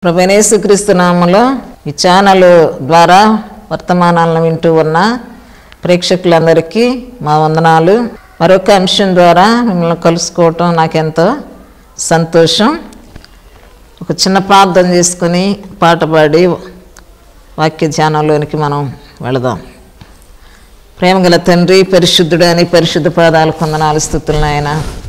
ప్రభనేసుక్రీస్తు నామములో ఈ ఛానల్ ద్వారా వర్తమానాలను వింటూ ఉన్న ప్రేక్షకులందరికీ మా వందనాలు మరొక అంశం ద్వారా మిమ్మల్ని కలుసుకోవటం నాకెంతో సంతోషం ఒక చిన్న ప్రార్థన చేసుకుని పాట పాడి వాక్య ధ్యానంలోనికి మనం వెళదాం ప్రేమగల తండ్రి పరిశుద్ధుడు అని పరిశుద్ధ పాదాలు కొందనాలు స్థుతులను ఆయన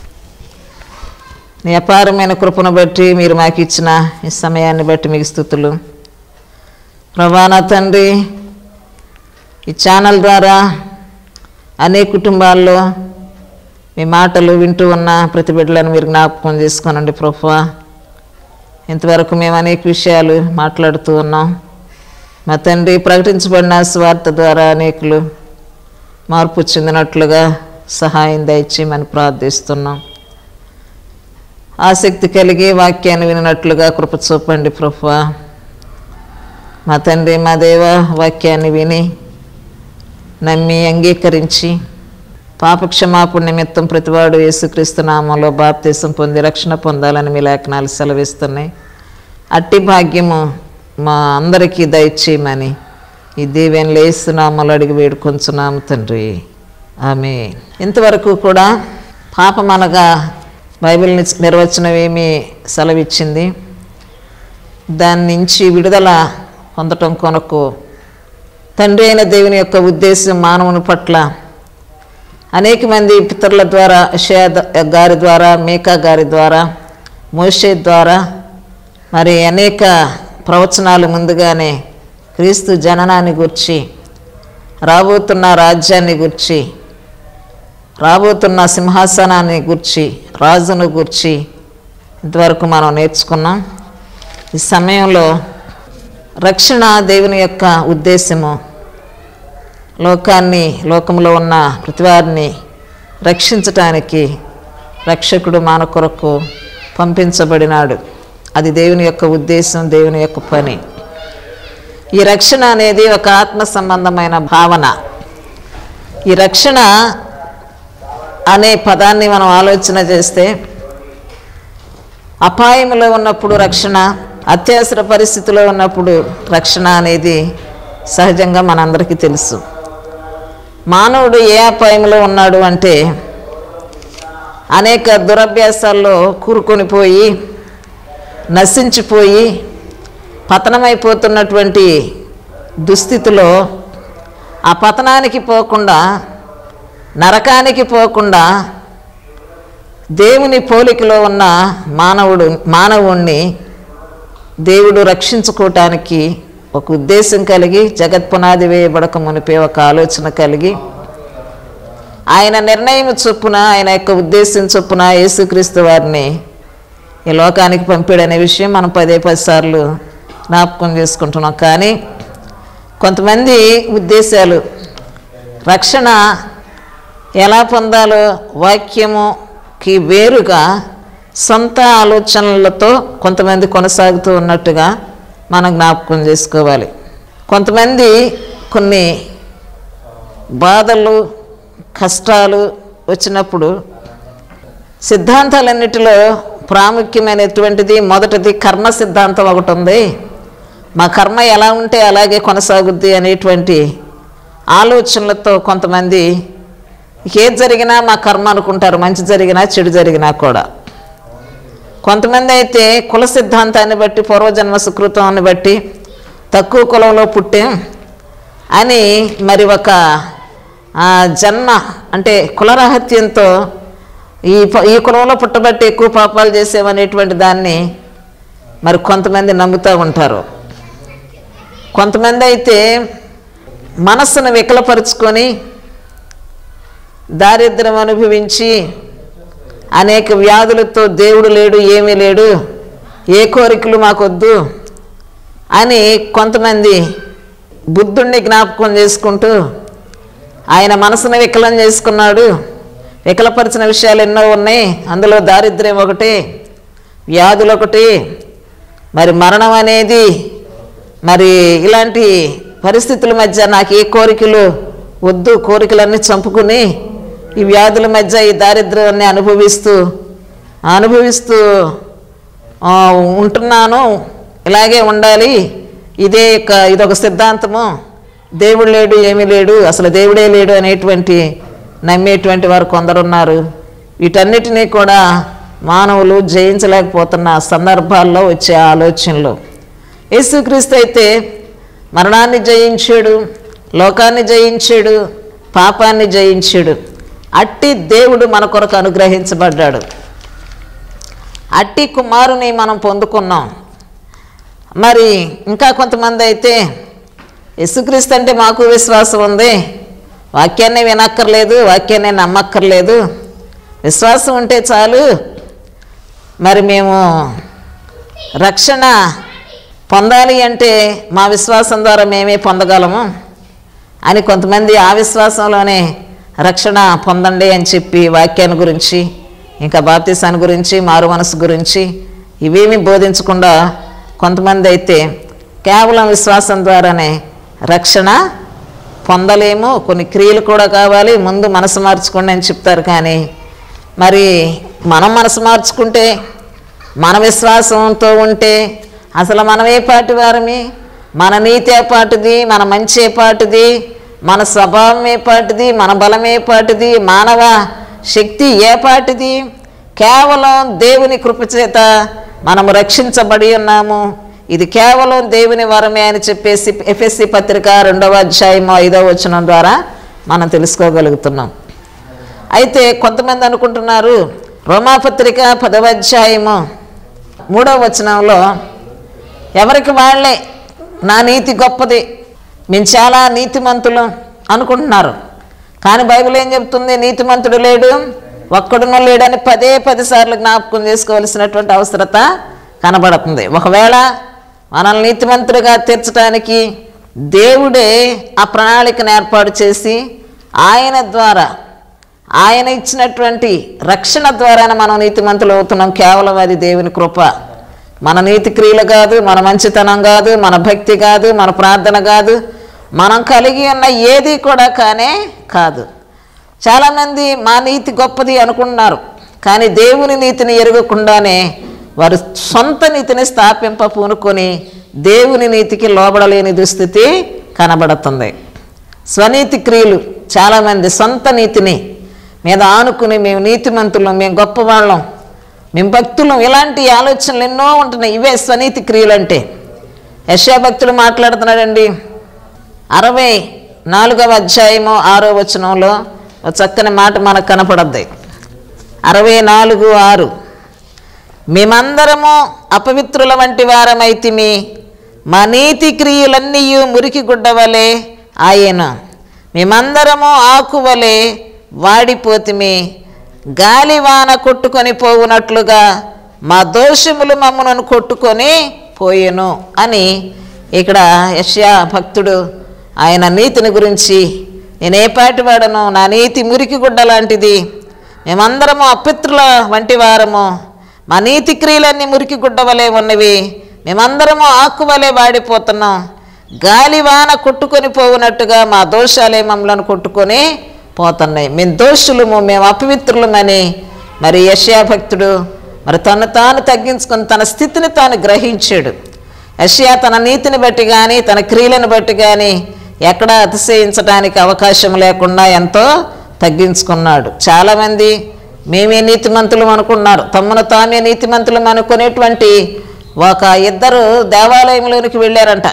నీ అపారమైన కృపను బట్టి మీరు మాకు ఇచ్చిన ఈ సమయాన్ని బట్టి మీకు స్థుతులు ప్రభానా తండ్రి ఈ ఛానల్ ద్వారా అనేక కుటుంబాల్లో మీ మాటలు వింటూ ఉన్న ప్రతి బిడ్డలను మీరు జ్ఞాపకం చేసుకోనండి ప్రభా ఇంతవరకు మేము అనేక విషయాలు మాట్లాడుతూ ఉన్నాం మా తండ్రి ప్రకటించబడిన స్వార్థ ద్వారా అనేకులు మార్పు చెందినట్లుగా సహాయం దయచేయమని ప్రార్థిస్తున్నాం ఆసక్తి కలిగి వాక్యాన్ని వినినట్లుగా కృప చూపండి ప్రభువా మా తండ్రి మా దేవ వాక్యాన్ని విని నమ్మి అంగీకరించి పాపక్షమాపణ నిమిత్తం ప్రతివాడు యేసుక్రీస్తు నామంలో బాప్తీసం పొంది రక్షణ పొందాలని మీ లేఖనాలు సెలవిస్తున్నాయి అట్టి భాగ్యము మా అందరికీ దయచేయమని ఈ దీవెనలు వేస్తున్నామలు అడిగి వేడుకొంచున్నాము తండ్రి ఆమె ఇంతవరకు కూడా పాపం అనగా బైబిల్ ని- నిర్వచనం ఏమి సెలవిచ్చింది దాని నుంచి విడుదల పొందటం కొరకు తండ్రి అయిన దేవుని యొక్క ఉద్దేశం మానవుని పట్ల అనేక మంది పితరుల ద్వారా షేయ గారి ద్వారా మేకా గారి ద్వారా మోషే ద్వారా మరి అనేక ప్రవచనాలు ముందుగానే క్రీస్తు జననాన్ని గుర్చి రాబోతున్న రాజ్యాన్ని గుర్చి రాబోతున్న సింహాసనాన్ని గుర్చి రాజును గుర్చి ఇంతవరకు మనం నేర్చుకున్నాం ఈ సమయంలో రక్షణ దేవుని యొక్క ఉద్దేశము లోకాన్ని లోకంలో ఉన్న ప్రతివారిని రక్షించటానికి రక్షకుడు మన కొరకు పంపించబడినాడు అది దేవుని యొక్క ఉద్దేశం దేవుని యొక్క పని ఈ రక్షణ అనేది ఒక ఆత్మ సంబంధమైన భావన ఈ రక్షణ అనే పదాన్ని మనం ఆలోచన చేస్తే అపాయంలో ఉన్నప్పుడు రక్షణ అత్యవసర పరిస్థితిలో ఉన్నప్పుడు రక్షణ అనేది సహజంగా మనందరికీ తెలుసు మానవుడు ఏ అపాయంలో ఉన్నాడు అంటే అనేక దురభ్యాసాల్లో కూరుకొని పోయి నశించిపోయి పతనమైపోతున్నటువంటి దుస్థితిలో ఆ పతనానికి పోకుండా నరకానికి పోకుండా దేవుని పోలికలో ఉన్న మానవుడు మానవుణ్ణి దేవుడు రక్షించుకోవటానికి ఒక ఉద్దేశం కలిగి జగత్పునాది వేయబడక మునిపే ఒక ఆలోచన కలిగి ఆయన నిర్ణయం చొప్పున ఆయన యొక్క ఉద్దేశం చొప్పున యేసుక్రీస్తు వారిని ఈ లోకానికి పంపాడనే విషయం మనం పదే పది సార్లు జ్ఞాపకం చేసుకుంటున్నాం కానీ కొంతమంది ఉద్దేశాలు రక్షణ ఎలా పొందాలో వాక్యముకి వేరుగా సొంత ఆలోచనలతో కొంతమంది కొనసాగుతూ ఉన్నట్టుగా మనం జ్ఞాపకం చేసుకోవాలి కొంతమంది కొన్ని బాధలు కష్టాలు వచ్చినప్పుడు సిద్ధాంతాలన్నిటిలో ప్రాముఖ్యమైనటువంటిది మొదటిది కర్మ సిద్ధాంతం ఒకటి ఉంది మా కర్మ ఎలా ఉంటే అలాగే కొనసాగుద్ది అనేటువంటి ఆలోచనలతో కొంతమంది ఏది జరిగినా మా కర్మ అనుకుంటారు మంచి జరిగినా చెడు జరిగినా కూడా కొంతమంది అయితే కుల సిద్ధాంతాన్ని బట్టి పూర్వజన్మ సుకృతాన్ని బట్టి తక్కువ కులంలో పుట్టాం అని మరి ఒక ఆ, జన్మ అంటే కులరహత్యంతో ఈ ప- ఈ కులంలో పుట్టబట్టి ఎక్కువ పాపాలు చేసేవనేటువంటి దాన్ని మరి కొంతమంది నమ్ముతూ ఉంటారు కొంతమంది అయితే మనస్సును వికలపరుచుకొని దారిద్ర్యం అనుభవించి అనేక వ్యాధులతో దేవుడు లేడు ఏమీ లేడు ఏ కోరికలు మాకొద్దు అని కొంతమంది బుద్ధుణ్ణి జ్ఞాపకం చేసుకుంటూ ఆయన మనసును వికలం చేసుకున్నాడు వికలపరిచిన విషయాలు ఎన్నో ఉన్నాయి అందులో దారిద్ర్యం ఒకటి వ్యాధులు ఒకటి మరి మరణం అనేది మరి ఇలాంటి పరిస్థితుల మధ్య నాకు ఏ కోరికలు వద్దు కోరికలన్నీ చంపుకుని ఈ వ్యాధుల మధ్య ఈ దారిద్ర్యాన్ని అనుభవిస్తూ అనుభవిస్తూ ఆ, ఉంటున్నాను ఇలాగే ఉండాలి ఇదే యొక్క ఇదొక సిద్ధాంతము దేవుడు లేడు ఏమీ లేడు అసలు దేవుడే లేడు అనేటువంటి నమ్మేటువంటి వారు కొందరున్నారు వీటన్నిటినీ కూడా మానవులు జయించలేకపోతున్న సందర్భాల్లో వచ్చే ఆలోచనలు యేసుక్రీస్తు అయితే మరణాన్ని జయించాడు లోకాన్ని జయించాడు పాపాన్ని జయించాడు అట్టి దేవుడు మన కొరకు అనుగ్రహించబడ్డాడు అట్టి కుమారుని మనం పొందుకున్నాం మరి ఇంకా కొంతమంది అయితే యేసుక్రీస్తు అంటే మాకు విశ్వాసం ఉంది వాక్యాన్ని వినక్కర్లేదు వాక్యాన్ని నమ్మక్కర్లేదు విశ్వాసం ఉంటే చాలు మరి మేము రక్షణ పొందాలి అంటే మా విశ్వాసం ద్వారా మేమే పొందగలము అని కొంతమంది ఆ విశ్వాసంలోనే రక్షణ పొందండి అని చెప్పి వాక్యాన్ని గురించి ఇంకా బాప్తీసాన్ని గురించి మారు మనసు గురించి ఇవేమీ బోధించకుండా కొంతమంది అయితే కేవలం విశ్వాసం ద్వారానే రక్షణ పొందలేము కొన్ని క్రియలు కూడా కావాలి ముందు మనసు మార్చుకోండి అని చెప్తారు కానీ మరి మనం మనసు మార్చుకుంటే మన విశ్వాసంతో ఉంటే అసలు మనం ఏ పాటి వారమి మన నీతి ఏ పాటిది మన మంచి ఏ పాటిది మన స్వభావం ఏ పాటిది మన బలం ఏ పాటిది మానవ శక్తి ఏ పాటిది కేవలం దేవుని కృపచేత మనము రక్షించబడి ఉన్నాము ఇది కేవలం దేవుని వరమే అని చెప్పేసి ఎఫ్ఎస్సి పత్రిక రెండవ అధ్యాయం ఐదవ వచనం ద్వారా మనం తెలుసుకోగలుగుతున్నాం అయితే కొంతమంది అనుకుంటున్నారు రోమాపత్రిక పదవ అధ్యాయము మూడవ వచనంలో ఎవరికి వాళ్ళే నా నీతి గొప్పది మేము చాలా నీతిమంతులు అనుకుంటున్నారు కానీ బైబిల్ ఏం చెప్తుంది నీతిమంతుడు లేడు ఒక్కడును లేడని పదే పది సార్లు జ్ఞాపకం చేసుకోవాల్సినటువంటి అవసరత కనబడుతుంది ఒకవేళ మనల్ని నీతిమంతుడిగా తీర్చడానికి దేవుడే ఆ ప్రణాళికను ఏర్పాటు చేసి ఆయన ద్వారా ఆయన ఇచ్చినటువంటి రక్షణ ద్వారానే మనం నీతిమంతులు అవుతున్నాం కేవలం అది దేవుని కృప మన నీతి క్రియలు కాదు మన మంచితనం కాదు మన భక్తి కాదు మన ప్రార్థన కాదు మనం కలిగి ఉన్న ఏది కూడా కానే కాదు చాలామంది మా నీతి గొప్పది అనుకుంటున్నారు కానీ దేవుని నీతిని ఎరగకుండానే వారు సొంత నీతిని స్థాపింప పూనుకొని దేవుని నీతికి లోబడలేని దుస్థితి కనబడుతుంది స్వనీతి క్రియలు చాలామంది సొంత నీతిని మీద ఆనుకుని మేము నీతిమంతులం మేము గొప్పవాళ్ళం మేము భక్తులం ఇలాంటి ఆలోచనలు ఎన్నో ఉంటున్నాయి ఇవే స్వనీతి క్రియలు అంటే యశా భక్తుడు మాట్లాడుతున్నాడండి అరవై నాలుగవ అధ్యాయము ఆరో వచనంలో ఒక చక్కని మాట మనకు కనపడద్ది అరవై నాలుగు ఆరు మేమందరము అపవిత్రుల వంటి వారమైతిమి మా నీతి క్రియలన్నీ మురికి గుడ్డవలే ఆయన మేమందరము ఆకువలే వాడిపోతిమి గాలివాన కొట్టుకొని పోవునట్లుగా మా దోషములు మమ్మను కొట్టుకొని పోయెను అని ఇక్కడ యష్యా భక్తుడు ఆయన నీతిని గురించి నేను ఏ పాటి వాడను నా నీతి మురికి గుడ్డ లాంటిది మేమందరము అపిత్రుల వంటి వారము మా నీతి క్రియలన్నీ మురికి గుడ్డ వలె ఉన్నవి మేమందరము ఆకువలే వాడిపోతున్నాం గాలివాన కొట్టుకొని పోవునట్టుగా మా దోషాలే మమ్మలను కొట్టుకొని పోతున్నాయి మేము దోషులము మేము అపవిత్రులమని మరి యష్యా భక్తుడు మరి తను తాను తగ్గించుకొని తన స్థితిని తాను గ్రహించాడు యష్యా తన నీతిని బట్టి కానీ తన క్రియలను బట్టి కానీ ఎక్కడా అతిశయించడానికి అవకాశం లేకుండా ఎంతో తగ్గించుకున్నాడు చాలామంది మేమే నీతిమంతులం అనుకున్నారు తమను తామే నీతిమంతులం అనుకునేటువంటి ఒక ఇద్దరు దేవాలయంలోనికి వెళ్ళారంట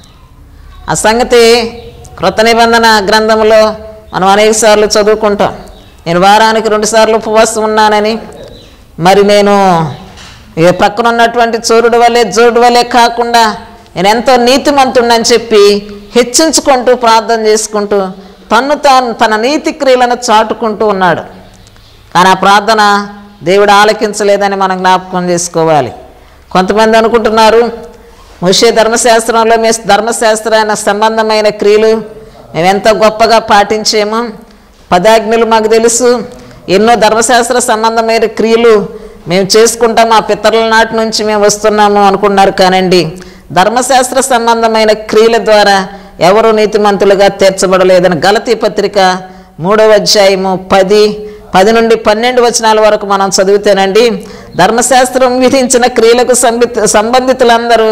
ఆ సంగతి కృత నిబంధన గ్రంథంలో మనం అనేక సార్లు చదువుకుంటాం నేను వారానికి రెండు సార్లు ఉపవాసం ఉన్నానని మరి నేను ఇక పక్కన ఉన్నటువంటి చోరుడు వల్లే జోడు వల్లే కాకుండా నేను ఎంతో నీతిమంతుడని చెప్పి హెచ్చించుకుంటూ ప్రార్థన చేసుకుంటూ తన్ను తాను తన నీతి క్రియలను చాటుకుంటూ ఉన్నాడు కానీ ఆ ప్రార్థన దేవుడు ఆలకించలేదని మనం జ్ఞాపకం చేసుకోవాలి కొంతమంది అనుకుంటున్నారు ముషే ధర్మశాస్త్రంలో మీ ధర్మశాస్త్రాన సంబంధమైన క్రియలు మేము ఎంతో గొప్పగా పాటించేము పదాజ్ఞలు మాకు తెలుసు ఎన్నో ధర్మశాస్త్ర సంబంధమైన క్రియలు మేము చేసుకుంటాం మా పితరుల నాటి నుంచి మేము వస్తున్నాము అనుకున్నారు కానండి ధర్మశాస్త్ర సంబంధమైన క్రియల ద్వారా ఎవరు నీతిమంతులుగా తీర్చబడలేదని గలతీ పత్రిక మూడవ అధ్యాయము పది పది నుండి పన్నెండు వచనాల వరకు మనం చదివితేనండి ధర్మశాస్త్రం విధించిన క్రియలకు సంబి సంబంధితులందరూ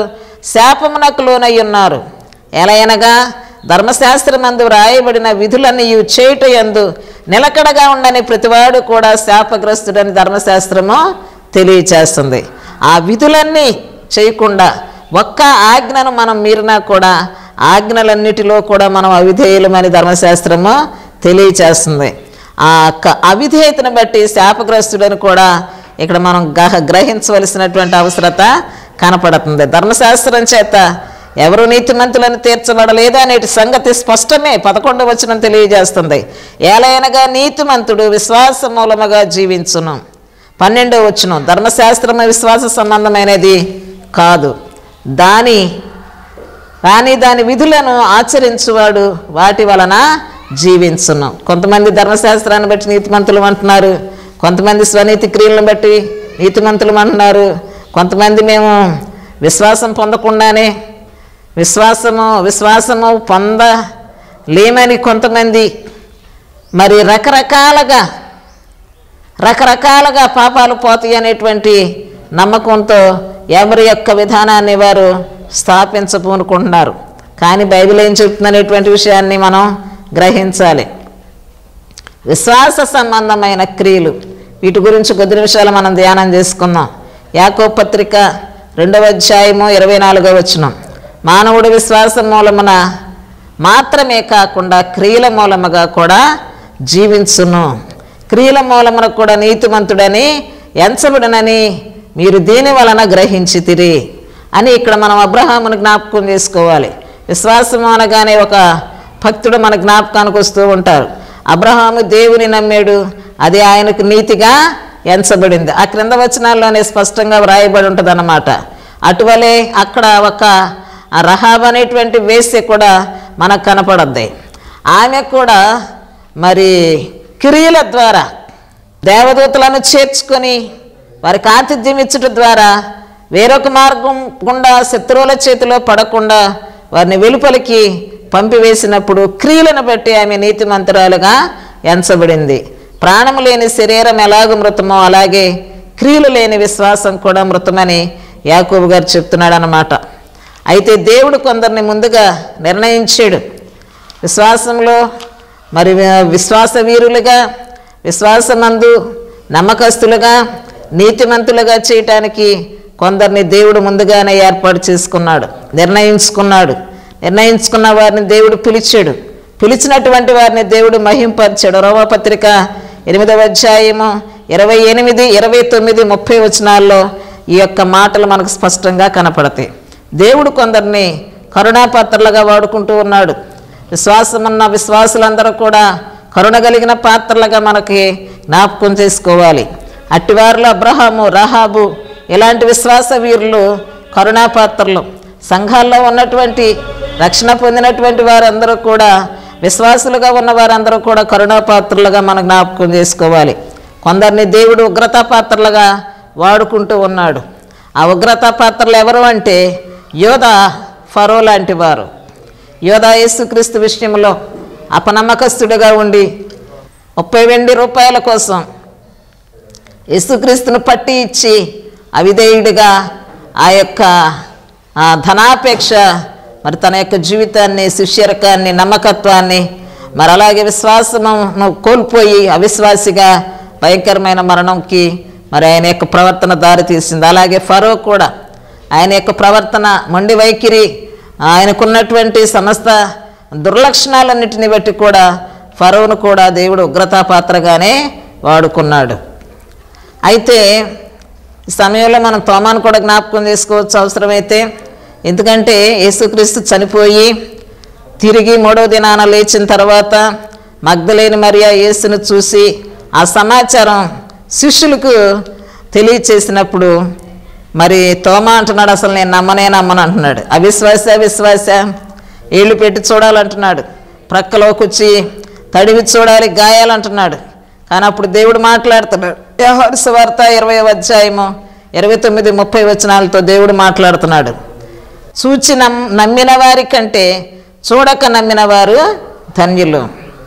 శాపమునకు లోనై ఉన్నారు ఎలయనగా ధర్మశాస్త్రమందు వ్రాయబడిన విధులన్నీ చేయుట యందు నిలకడగా ఉండని ప్రతివాడు కూడా శాపగ్రస్తుడని ధర్మశాస్త్రము తెలియచేస్తుంది ఆ విధులన్నీ చేయకుండా ఒక్క ఆజ్ఞను మనం మీరినా కూడా ఆజ్ఞలన్నిటిలో కూడా మనం అవిధేయులమని ధర్మశాస్త్రము తెలియచేస్తుంది ఆ యొక్క అవిధేయతను బట్టి శాపగ్రస్తుడని కూడా ఇక్కడ మనం గహ గ్రహించవలసినటువంటి అవసరత కనపడుతుంది ధర్మశాస్త్రం చేత ఎవరు నీతిమంతులను తీర్చబడలేదు అనేటి సంగతి స్పష్టమే పదకొండు వచనం తెలియజేస్తుంది ఏలైనగా నీతిమంతుడు విశ్వాస మూలముగా జీవించును పన్నెండో వచ్చును ధర్మశాస్త్రము విశ్వాస సంబంధమైనది కాదు దాని కానీ దాని విధులను ఆచరించువాడు వాటి వలన జీవించును కొంతమంది ధర్మశాస్త్రాన్ని బట్టి నీతిమంతులు అంటున్నారు కొంతమంది స్వనీతి క్రియలను బట్టి నీతిమంతులు అంటున్నారు కొంతమంది మేము విశ్వాసం పొందకుండానే విశ్వాసము విశ్వాసము పొందలేమని కొంతమంది మరి రకరకాలుగా రకరకాలుగా పాపాలు పోతాయి అనేటువంటి నమ్మకంతో ఎవరి యొక్క విధానాన్ని వారు స్థాపించబూనుకుంటున్నారు కానీ బైబిల్ ఏం చెప్తుందనేటువంటి విషయాన్ని మనం గ్రహించాలి విశ్వాస సంబంధమైన క్రియలు వీటి గురించి కొద్ది నిమిషాలు మనం ధ్యానం చేసుకుందాం యాకో పత్రిక రెండవ అధ్యాయము ఇరవై నాలుగవ వచనం మానవుడు విశ్వాసం మూలమున మాత్రమే కాకుండా క్రియల మూలముగా కూడా జీవించును క్రియల మూలమున కూడా నీతిమంతుడని ఎంచబడునని మీరు దీని వలన గ్రహించితిరి అని ఇక్కడ మనం అబ్రహామును జ్ఞాపకం చేసుకోవాలి విశ్వాసం అనగానే ఒక భక్తుడు మన జ్ఞాపకానికి వస్తూ ఉంటారు అబ్రహాము దేవుని నమ్మాడు అది ఆయనకు నీతిగా ఎంచబడింది ఆ క్రింద వచనాల్లోనే స్పష్టంగా వ్రాయబడి ఉంటుంది అన్నమాట అటువలే అక్కడ ఒక రహాబ్ అనేటువంటి వేశ్య కూడా మనకు కనపడద్ది ఆమె కూడా మరి క్రియల ద్వారా దేవదూతలను చేర్చుకొని వారికి ఆతిథ్యం ఇచ్చుట ద్వారా వేరొక మార్గం గుండా శత్రువుల చేతిలో పడకుండా వారిని వెలుపలికి పంపివేసినప్పుడు క్రియలను బట్టి ఆమె నీతిమంతురాలుగా ఎంచబడింది ప్రాణము లేని శరీరం ఎలాగ మృతమో అలాగే క్రియలు లేని విశ్వాసం కూడా మృతమని యాకూబు గారు చెప్తున్నాడు అన్నమాట అయితే దేవుడు కొందరిని ముందుగా నిర్ణయించాడు విశ్వాసంలో మరి విశ్వాస వీరులుగా విశ్వాసమందు నమ్మకస్తులుగా నీతిమంతులుగా చేయటానికి కొందరిని దేవుడు ముందుగానే ఏర్పాటు చేసుకున్నాడు నిర్ణయించుకున్నాడు నిర్ణయించుకున్న వారిని దేవుడు పిలిచాడు పిలిచినటువంటి వారిని దేవుడు మహింపరిచాడు రోమపత్రిక ఎనిమిదవ అధ్యాయము ఇరవై ఎనిమిది ఇరవై తొమ్మిది ముప్పై వచనాల్లో ఈ యొక్క మాటలు మనకు స్పష్టంగా కనపడతాయి దేవుడు కొందరిని కరుణాపాత్రలుగా వాడుకుంటూ ఉన్నాడు విశ్వాసమున్న విశ్వాసులందరూ కూడా కరుణ కలిగిన పాత్రలుగా మనకి జ్ఞాపకం చేసుకోవాలి అట్టివారిలో అబ్రహాము రహాబు ఇలాంటి విశ్వాస వీరులు కరుణాపాత్రలు సంఘాల్లో ఉన్నటువంటి రక్షణ పొందినటువంటి వారందరూ కూడా విశ్వాసులుగా ఉన్న వారందరూ కూడా కరుణాపాత్రులుగా మనం జ్ఞాపకం చేసుకోవాలి కొందరిని దేవుడు ఉగ్రతా పాత్రలుగా వాడుకుంటూ ఉన్నాడు ఆ ఉగ్రతా పాత్రలు ఎవరు అంటే యోధ ఫరో లాంటి వారు యోధా యేసుక్రీస్తు విషయంలో అపనమ్మకస్తుడిగా ఉండి ముప్పై వెండి రూపాయల కోసం యేసుక్రీస్తును పట్టి ఇచ్చి అవిధేయుడిగా ఆ యొక్క ఆ ధనాపేక్ష మరి తన యొక్క జీవితాన్ని శిష్యరకాన్ని నమ్మకత్వాన్ని మరి అలాగే విశ్వాసమును కోల్పోయి అవిశ్వాసిగా భయంకరమైన మరణంకి మరి ఆయన యొక్క ప్రవర్తన దారితీసింది అలాగే ఫరో కూడా ఆయన యొక్క ప్రవర్తన మొండి వైఖరి ఆయనకున్నటువంటి సమస్త దుర్లక్షణాలన్నిటిని బట్టి కూడా ఫరోను కూడా దేవుడు ఉగ్రతా పాత్రగానే వాడుకున్నాడు అయితే ఈ సమయంలో మనం తోమాను కూడా జ్ఞాపకం చేసుకోవచ్చు అవసరమైతే ఎందుకంటే యేసుక్రీస్తు చనిపోయి తిరిగి మూడో దినాన లేచిన తర్వాత మగ్ధలేని మరియా యేసును చూసి ఆ సమాచారం శిష్యులకు తెలియచేసినప్పుడు మరి తోమ అంటున్నాడు అసలు నేను నమ్మనే నమ్మను అంటున్నాడు అవిశ్వాస అవిశ్వాస ఏళ్ళు పెట్టి చూడాలంటున్నాడు ప్రక్కలోకి వచ్చి తడివి చూడాలి గాయాలంటున్నాడు కానీ అప్పుడు దేవుడు మాట్లాడుతున్నాడు వ్యవహార వార్త ఇరవై అధ్యాయము ఇరవై తొమ్మిది ముప్పై వచనాలతో దేవుడు మాట్లాడుతున్నాడు చూచి నమ్ నమ్మిన వారి కంటే చూడక నమ్మిన వారు ధన్యులు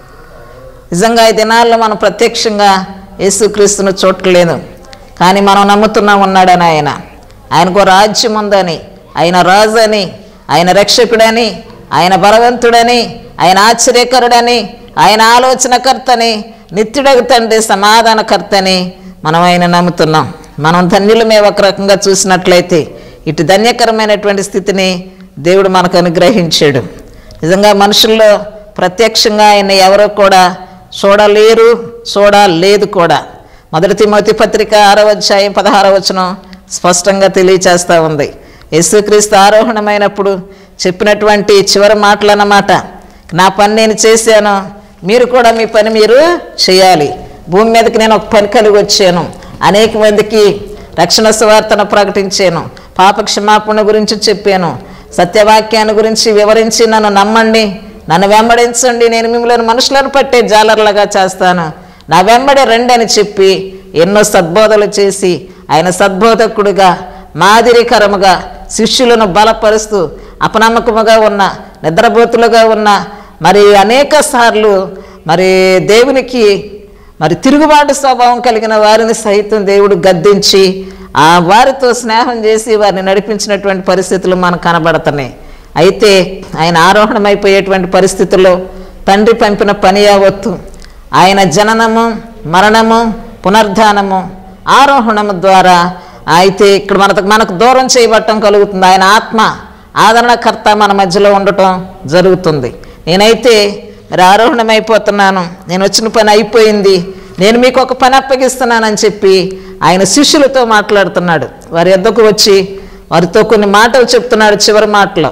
నిజంగా ఈ దినాల్లో మనం ప్రత్యక్షంగా యేసుక్రీస్తును చూడలేదు కానీ మనం నమ్ముతున్నాం ఉన్నాడని ఆయన ఆయనకు రాజ్యం ఉందని ఆయన రాజు అని ఆయన రక్షకుడని ఆయన బలవంతుడని ఆయన ఆశ్చర్యకరుడని ఆయన ఆలోచనకర్తని నిత్యుడగు తండ్రి సమాధానకర్తని మనం ఆయన నమ్ముతున్నాం మనం ధన్యులమే ఒక రకంగా చూసినట్లయితే ఇటు ధన్యకరమైనటువంటి స్థితిని దేవుడు మనకు అనుగ్రహించాడు నిజంగా మనుషుల్లో ప్రత్యక్షంగా ఆయన ఎవరో కూడా చూడలేరు చూడలేదు కూడా మొదటి తిమోతి పత్రిక ఆరో అధ్యాయం పదహారో వచనం స్పష్టంగా తెలియచేస్తూ ఉంది యేసుక్రీస్తు ఆరోహణమైనప్పుడు చెప్పినటువంటి చివరి మాటలు అన్నమాట నా పని నేను చేశాను మీరు కూడా మీ పని మీరు చేయాలి భూమి మీదకి నేను ఒక పని కలిగి వచ్చాను అనేక మందికి రక్షణ సువార్తను ప్రకటించాను పాప క్షమాపణ గురించి చెప్పాను సత్యవాక్యాన్ని గురించి వివరించి నన్ను నమ్మండి నన్ను వెంబడించండి నేను మిమ్మల్ని మనుషులను పట్టే జాలర్లుగా చేస్తాను నా వెంబడి రండి అని చెప్పి ఎన్నో సద్బోధలు చేసి ఆయన సద్బోధకుడిగా మాదిరికరముగా శిష్యులను బలపరుస్తూ అపనమ్మకముగా ఉన్న నిద్రపోతులుగా ఉన్న మరి అనేక సార్లు మరి దేవునికి మరి తిరుగుబాటు స్వభావం కలిగిన వారిని సైతం దేవుడు గద్దించి ఆ వారితో స్నేహం చేసి వారిని నడిపించినటువంటి పరిస్థితులు మనకు కనబడుతున్నాయి అయితే ఆయన ఆరోహణమైపోయేటువంటి పరిస్థితుల్లో తండ్రి పంపిన పని యావత్తు ఆయన జననము మరణము పునర్ధానము ఆరోహణము ద్వారా అయితే ఇక్కడ మనకు మనకు దూరం చేయబట్టం కలుగుతుంది ఆయన ఆత్మ ఆదరణకర్త మన మధ్యలో ఉండటం జరుగుతుంది నేనైతే మరి ఆరోహణమైపోతున్నాను నేను వచ్చిన పని అయిపోయింది నేను మీకు ఒక పని అప్పగిస్తున్నానని చెప్పి ఆయన శిష్యులతో మాట్లాడుతున్నాడు వారి ఎద్దకు వచ్చి వారితో కొన్ని మాటలు చెప్తున్నాడు చివరి మాటలో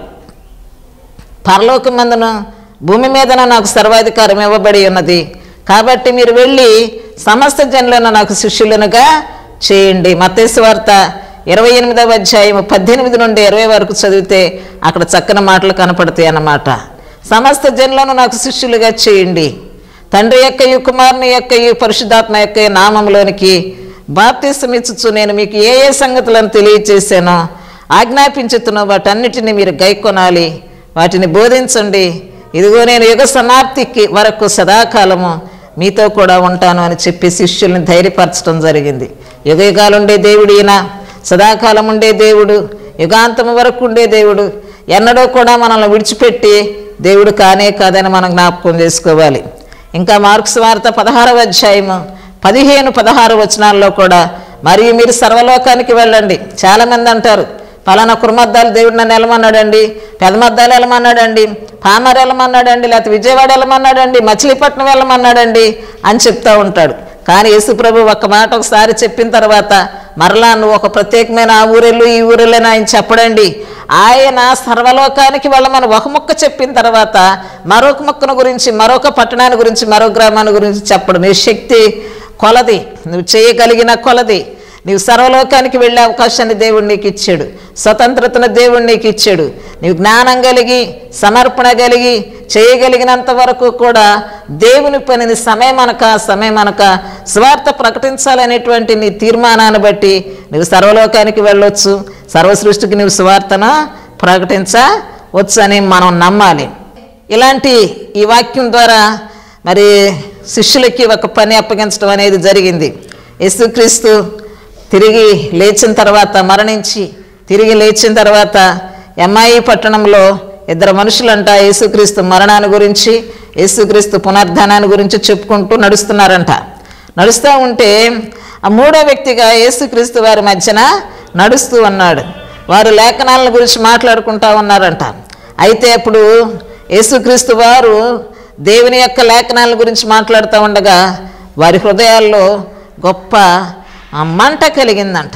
పరలోకమందును భూమి మీదన నాకు సర్వాధికారం ఇవ్వబడి ఉన్నది కాబట్టి మీరు వెళ్ళి సమస్త జనులను నాకు శిష్యులనుగా చేయండి మత్తేసు వార్త ఇరవై ఎనిమిదవ అధ్యాయం పద్దెనిమిది నుండి ఇరవై వరకు చదివితే అక్కడ చక్కని మాటలు కనపడతాయి అన్నమాట సమస్త జనులను నాకు శిష్యులుగా చేయండి తండ్రి యొక్క కుమారుని యొక్క పరిశుద్ధాత్మ యొక్క నామంలోనికి బాప్తీసం ఇచ్చుచు నేను మీకు ఏ ఏ సంగతులను తెలియచేశానో ఆజ్ఞాపించుతున్న వాటన్నిటిని మీరు గైకొనాలి వాటిని బోధించండి ఇదిగో నేను యుగ సమాప్తికి వరకు సదాకాలము మీతో కూడా ఉంటాను అని చెప్పి శిష్యుల్ని ధైర్యపరచడం జరిగింది యుగ యుగాలుండే దేవుడు ఈయన సదాకాలం ఉండే దేవుడు యుగాంతం వరకు ఉండే దేవుడు ఎన్నడూ కూడా మనల్ని విడిచిపెట్టి దేవుడు కానే కాదని మనం జ్ఞాపకం చేసుకోవాలి ఇంకా మార్క్స్ వార్త పదహారవ అధ్యాయము పదిహేను పదహారు వచనాల్లో కూడా మరియు మీరు సర్వలోకానికి వెళ్ళండి చాలామంది అంటారు పలానా కుర్మద్దాలు దేవుడు నన్ను వెళ్ళమన్నాడండి పెదమద్దాలు వెళ్ళమన్నాడండి పామర్ వెళ్ళమన్నాడండి లేకపోతే విజయవాడ వెళ్ళమన్నాడండి మచిలీపట్నం వెళ్ళమన్నాడండి అని చెప్తా ఉంటాడు కానీ యేసుప్రభు ఒక్క మాట ఒకసారి చెప్పిన తర్వాత మరలా నువ్వు ఒక ప్రత్యేకమైన ఆ ఊరెళ్ళు ఈ ఊరెళ్ళని ఆయన చెప్పడండి ఆయన సర్వలోకానికి వెళ్ళమని ఒక ముక్క చెప్పిన తర్వాత మరొక ముక్కను గురించి మరొక పట్టణాన్ని గురించి మరో గ్రామాన్ని గురించి చెప్పడం నీ శక్తి కొలది నువ్వు చేయగలిగిన కొలది నీవు సర్వలోకానికి వెళ్ళే అవకాశాన్ని దేవుడు నీకు ఇచ్చాడు స్వతంత్రతను దేవుడు నీకు ఇచ్చాడు నీవు జ్ఞానం కలిగి సమర్పణ కలిగి చేయగలిగినంత వరకు కూడా దేవుని పనిని సమయమనక సమయమనక స్వార్థ ప్రకటించాలనేటువంటి నీ తీర్మానాన్ని బట్టి నువ్వు సర్వలోకానికి వెళ్ళొచ్చు సర్వ సృష్టికి నువ్వు స్వార్థను ప్రకటించవచ్చు అని మనం నమ్మాలి ఇలాంటి ఈ వాక్యం ద్వారా మరి శిష్యులకి ఒక పని అప్పగించడం అనేది జరిగింది యేసుక్రీస్తు తిరిగి లేచిన తర్వాత మరణించి తిరిగి లేచిన తర్వాత ఎంఐ పట్టణంలో ఇద్దరు మనుషులంట యేసుక్రీస్తు మరణాన్ని గురించి యేసుక్రీస్తు పునర్ధానాన్ని గురించి చెప్పుకుంటూ నడుస్తున్నారంట నడుస్తూ ఉంటే ఆ మూడో వ్యక్తిగా యేసుక్రీస్తు వారి మధ్యన నడుస్తూ ఉన్నాడు వారు లేఖనాల గురించి మాట్లాడుకుంటా ఉన్నారంట అయితే అప్పుడు యేసుక్రీస్తు వారు దేవుని యొక్క లేఖనాల గురించి మాట్లాడుతూ ఉండగా వారి హృదయాల్లో గొప్ప ఆ మంట కలిగిందంట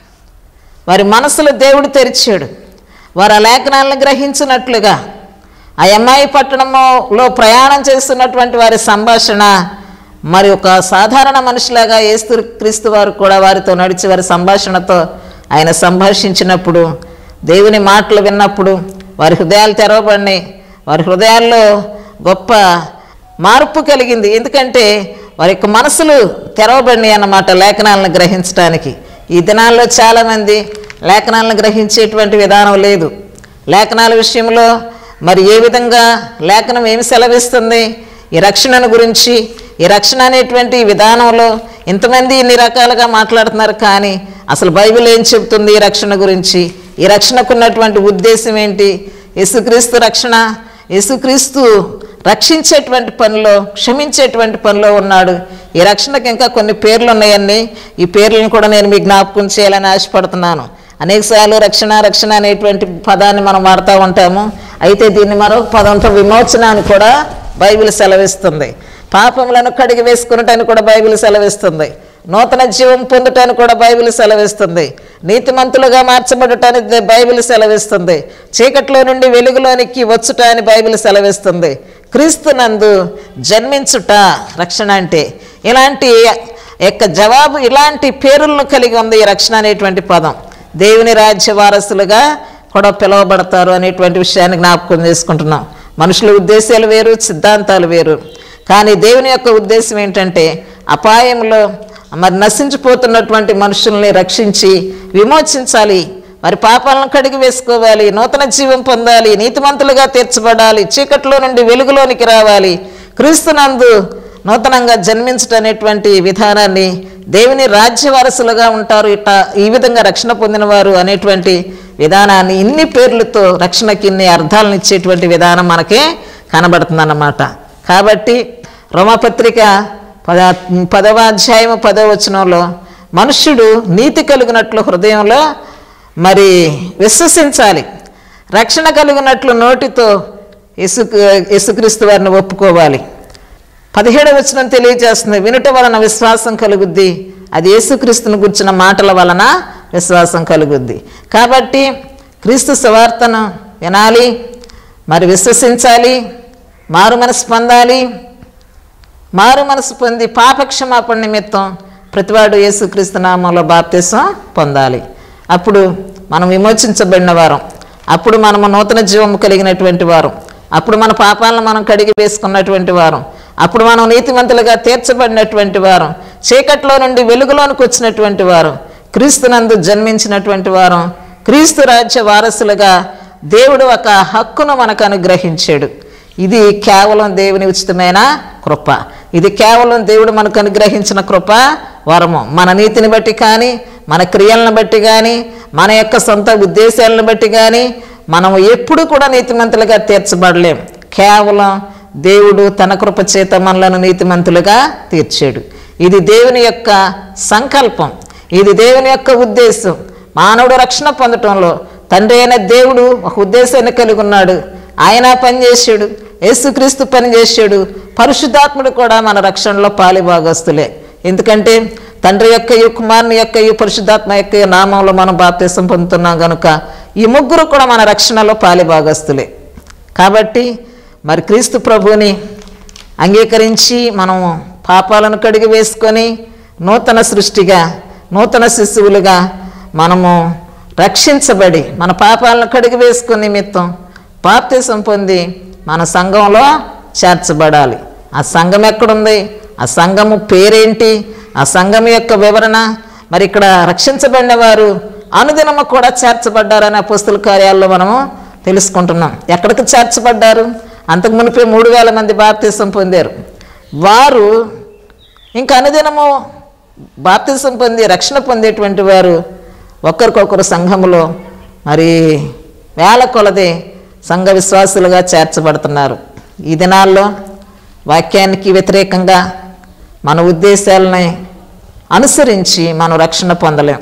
వారి మనసులో దేవుడు తెరిచాడు వారు ఆ లేఖనాలను గ్రహించినట్లుగా ఆ అమ్మాయి పట్టణంలో ప్రయాణం చేస్తున్నటువంటి వారి సంభాషణ మరి ఒక సాధారణ మనిషిలాగా ఏస్తు క్రీస్తు వారు కూడా వారితో నడిచి వారి సంభాషణతో ఆయన సంభాషించినప్పుడు దేవుని మాటలు విన్నప్పుడు వారి హృదయాలు తెరవబడినాయి వారి హృదయాల్లో గొప్ప మార్పు కలిగింది ఎందుకంటే వారి యొక్క మనసులు తెరవబడినాయి అన్నమాట లేఖనాలను గ్రహించడానికి ఈ దినాల్లో చాలామంది లేఖనాలను గ్రహించేటువంటి విధానం లేదు లేఖనాల విషయంలో మరి ఏ విధంగా లేఖనం ఏమి సెలవిస్తుంది ఈ రక్షణను గురించి ఈ రక్షణ అనేటువంటి విధానంలో ఇంతమంది ఇన్ని రకాలుగా మాట్లాడుతున్నారు కానీ అసలు బైబిల్ ఏం చెబుతుంది ఈ రక్షణ గురించి ఈ రక్షణకు ఉన్నటువంటి ఉద్దేశం ఏంటి యేసుక్రీస్తు రక్షణ యేసుక్రీస్తు రక్షించేటువంటి పనిలో క్షమించేటువంటి పనిలో ఉన్నాడు ఈ రక్షణకు ఇంకా కొన్ని పేర్లు ఉన్నాయన్నీ ఈ పేర్లను కూడా నేను మీకు జ్ఞాపకం చేయాలని ఆశపడుతున్నాను అనేకసార్లు రక్షణ రక్షణ అనేటువంటి పదాన్ని మనం వాడుతూ ఉంటాము అయితే దీన్ని మరొక పదంతో విమోచన అని కూడా బైబిల్ సెలవిస్తుంది పాపములను కడిగి వేసుకున్నటని కూడా బైబిల్ సెలవిస్తుంది నూతన జీవం పొందుటాన్ని కూడా బైబిల్ సెలవిస్తుంది నీతిమంతులుగా మార్చబడటానికి బైబిల్ సెలవిస్తుంది చీకట్లో నుండి వెలుగులోనికి వచ్చుట అని బైబిల్ సెలవిస్తుంది క్రీస్తునందు జన్మించుట రక్షణ అంటే ఇలాంటి యొక్క జవాబు ఇలాంటి పేరులను కలిగి ఉంది ఈ రక్షణ అనేటువంటి పదం దేవుని రాజ్య వారసులుగా కూడా పిలువబడతారు అనేటువంటి విషయాన్ని జ్ఞాపకం చేసుకుంటున్నాం మనుషుల ఉద్దేశాలు వేరు సిద్ధాంతాలు వేరు కానీ దేవుని యొక్క ఉద్దేశం ఏంటంటే అపాయంలో మరి నశించిపోతున్నటువంటి మనుషుల్ని రక్షించి విమోచించాలి వారి పాపాలను కడిగి వేసుకోవాలి నూతన జీవం పొందాలి నీతిమంతులుగా తీర్చబడాలి చీకట్లో నుండి వెలుగులోనికి రావాలి క్రీస్తునందు నూతనంగా జన్మించడం అనేటువంటి విధానాన్ని దేవుని రాజ్య వారసులుగా ఉంటారు ఇట్లా ఈ విధంగా రక్షణ పొందినవారు అనేటువంటి విధానాన్ని ఇన్ని పేర్లతో రక్షణకి ఇన్ని అర్థాలను ఇచ్చేటువంటి విధానం మనకే కనబడుతుందన్నమాట కాబట్టి రోమపత్రిక పద పదవ అధ్యాయము పదవ వచనంలో మనుష్యుడు నీతి కలిగినట్లు హృదయంలో మరి విశ్వసించాలి రక్షణ కలిగినట్లు నోటితో యేసు యేసుక్రీస్తు వారిని ఒప్పుకోవాలి పదిహేడవ వచనం తెలియజేస్తుంది వినుట వలన విశ్వాసం కలుగుద్ది అది యేసుక్రీస్తుని గుర్చిన మాటల వలన విశ్వాసం కలుగుద్ది కాబట్టి క్రీస్తు సువార్తను వినాలి మరి విశ్వసించాలి మారు మనసు పొందాలి మారు మనసు పొంది పాపక్షమాపణ నిమిత్తం ప్రతివాడు యేసుక్రీస్తు నామంలో బాప్తీసం పొందాలి అప్పుడు మనం విమోచించబడిన వారం అప్పుడు మనము నూతన జీవము కలిగినటువంటి వారం అప్పుడు మన పాపాలను మనం కడిగి వేసుకున్నటువంటి వారం అప్పుడు మనం నీతిమంతులుగా తీర్చబడినటువంటి వారం చీకట్లో నుండి వెలుగులోనికి వచ్చినటువంటి వారం క్రీస్తునందు జన్మించినటువంటి వారం క్రీస్తు రాజ్య వారసులుగా దేవుడు ఒక హక్కును మనకు అనుగ్రహించాడు ఇది కేవలం దేవుని ఉచితమైన కృప ఇది కేవలం దేవుడు మనకు అనుగ్రహించిన కృప వరము మన నీతిని బట్టి కానీ మన క్రియలను బట్టి కానీ మన యొక్క సొంత ఉద్దేశాలను బట్టి కానీ మనం ఎప్పుడు కూడా నీతిమంతులుగా తీర్చబడలేం కేవలం దేవుడు తన కృప చేత మనలను నీతిమంతులుగా తీర్చాడు ఇది దేవుని యొక్క సంకల్పం ఇది దేవుని యొక్క ఉద్దేశం మానవుడు రక్షణ పొందటంలో తండ్రి అయిన దేవుడు ఒక ఉద్దేశాన్ని కలిగి ఉన్నాడు ఆయన పనిచేసాడు యేసుక్రీస్తు పనిచేసాడు పరిశుద్ధాత్ముడు కూడా మన రక్షణలో పాలిభాగస్తులే ఎందుకంటే తండ్రి యొక్క ఈ కుమారుని యొక్క ఈ పరిశుద్ధాత్మ యొక్క ఈ నామంలో మనం బాప్తీసం పొందుతున్నాం కనుక ఈ ముగ్గురు కూడా మన రక్షణలో పాలిభాగస్తులే కాబట్టి మరి క్రీస్తు ప్రభువుని అంగీకరించి మనం పాపాలను కడిగి వేసుకొని నూతన సృష్టిగా నూతన శిశువులుగా మనము రక్షించబడి మన పాపాలను కడిగి వేసుకుని నిమిత్తం బాప్తీసం పొంది మన సంఘంలో చేర్చబడాలి ఆ సంఘం ఎక్కడుంది ఆ సంఘము పేరేంటి ఆ సంఘం యొక్క వివరణ మరి ఇక్కడ రక్షించబడిన వారు అనుదినము కూడా చేర్చబడ్డారనే పుస్తల కార్యాల్లో మనము తెలుసుకుంటున్నాం ఎక్కడికి చేర్చబడ్డారు అంతకు మునిపే మూడు వేల మంది బాప్తీసం పొందారు వారు ఇంకా అనుదినము బాప్తిసం పొంది రక్షణ పొందేటువంటి వారు ఒకరికొకరు సంఘములో మరి వేల కొలది సంఘ విశ్వాసులుగా చేర్చబడుతున్నారు ఈ దినాల్లో వాక్యానికి వ్యతిరేకంగా మన ఉద్దేశాలని అనుసరించి మనం రక్షణ పొందలేం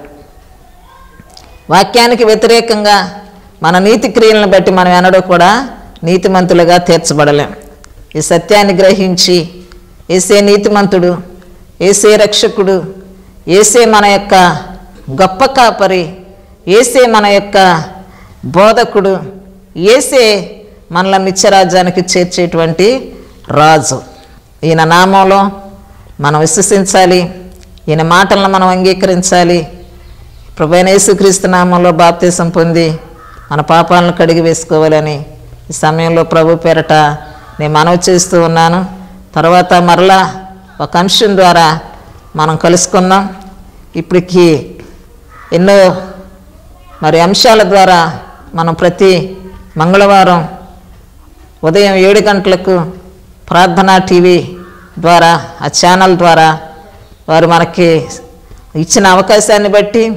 వాక్యానికి వ్యతిరేకంగా మన నీతి క్రియలను బట్టి మనం ఎన్నడూ కూడా నీతిమంతులుగా తీర్చబడలేం ఈ సత్యాన్ని గ్రహించి ఏసే నీతిమంతుడు ఏసే రక్షకుడు ఏసే మన యొక్క గొప్ప కాపరి ఏసే మన యొక్క బోధకుడు ఏసే మనల నిత్యరాజ్యానికి చేర్చేటువంటి రాజు ఈయన నామంలో మనం విశ్వసించాలి ఈయన మాటలను మనం అంగీకరించాలి ప్రభైన యేసుక్రీస్తు నామంలో బాప్తీసం పొంది మన పాపాలను కడిగి వేసుకోవాలని ఈ సమయంలో ప్రభు పేరట నేను మనవి చేస్తూ ఉన్నాను తర్వాత మరలా ఒక అంశం ద్వారా మనం కలుసుకుందాం ఇప్పటికి ఎన్నో మరి అంశాల ద్వారా మనం ప్రతి మంగళవారం ఉదయం ఏడు గంటలకు ప్రార్థనా టీవీ ద్వారా ఆ ఛానల్ ద్వారా వారు మనకి ఇచ్చిన అవకాశాన్ని బట్టి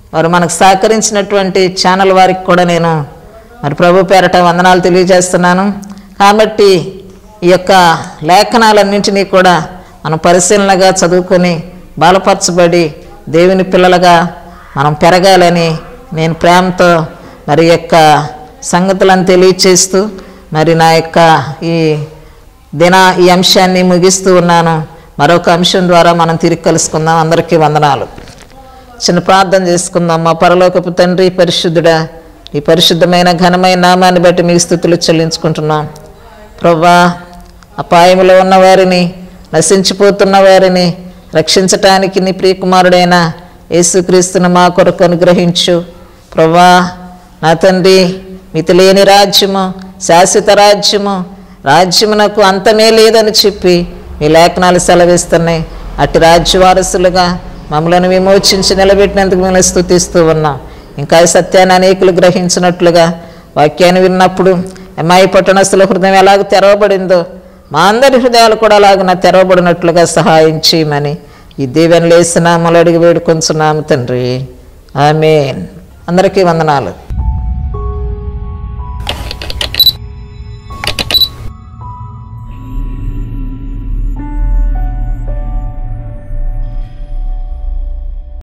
వారు మనకు సహకరించినటువంటి ఛానల్ వారికి కూడా నేను మరి ప్రభు పేరట వందనాలు తెలియజేస్తున్నాను కాబట్టి ఈ యొక్క లేఖనాలన్నింటినీ కూడా మనం పరిశీలనగా చదువుకొని బలపరచబడి దేవుని పిల్లలుగా మనం పెరగాలని నేను ప్రేమతో మరి ఈ యొక్క సంగతులను తెలియచేస్తూ మరి నా యొక్క ఈ దిన ఈ అంశాన్ని ముగిస్తూ ఉన్నాను మరొక అంశం ద్వారా మనం తిరిగి కలుసుకుందాం అందరికీ వందనాలు చిన్న ప్రార్థన చేసుకుందాం మా పరలోకపు తండ్రి పరిశుద్ధుడా ఈ పరిశుద్ధమైన ఘనమైన నామాన్ని బట్టి మీకు స్థుతులు చెల్లించుకుంటున్నాం ప్రభా అపాయంలో ఉన్న వారిని నశించిపోతున్న వారిని రక్షించటానికి నీ ప్రియకుమారుడైన యేసుక్రీస్తును మా కొరకు అనుగ్రహించు ప్రభా నా తండ్రి మితిలేని రాజ్యము శాశ్వత రాజ్యము రాజ్యమునకు అంతమే లేదని చెప్పి మీ లేఖనాలు సెలవిస్తున్నాయి అట్టి రాజ్య వారసులుగా మమ్మలను విమోచించి నిలబెట్టినందుకు మేము స్థుతిస్తూ ఉన్నాం ఇంకా ఈ సత్యాన్ని అనేకులు గ్రహించినట్లుగా వాక్యాన్ని విన్నప్పుడు అమ్మాయి పట్టణస్తుల హృదయం ఎలాగ తెరవబడిందో మా అందరి హృదయాలు కూడా అలాగ తెరవబడినట్లుగా సహాయం చేయమని ఈ దీవెనలు వేసినామలు అడిగి వేడుకొంచున్నాము తండ్రి ఆమెన్ అందరికీ వందనాలు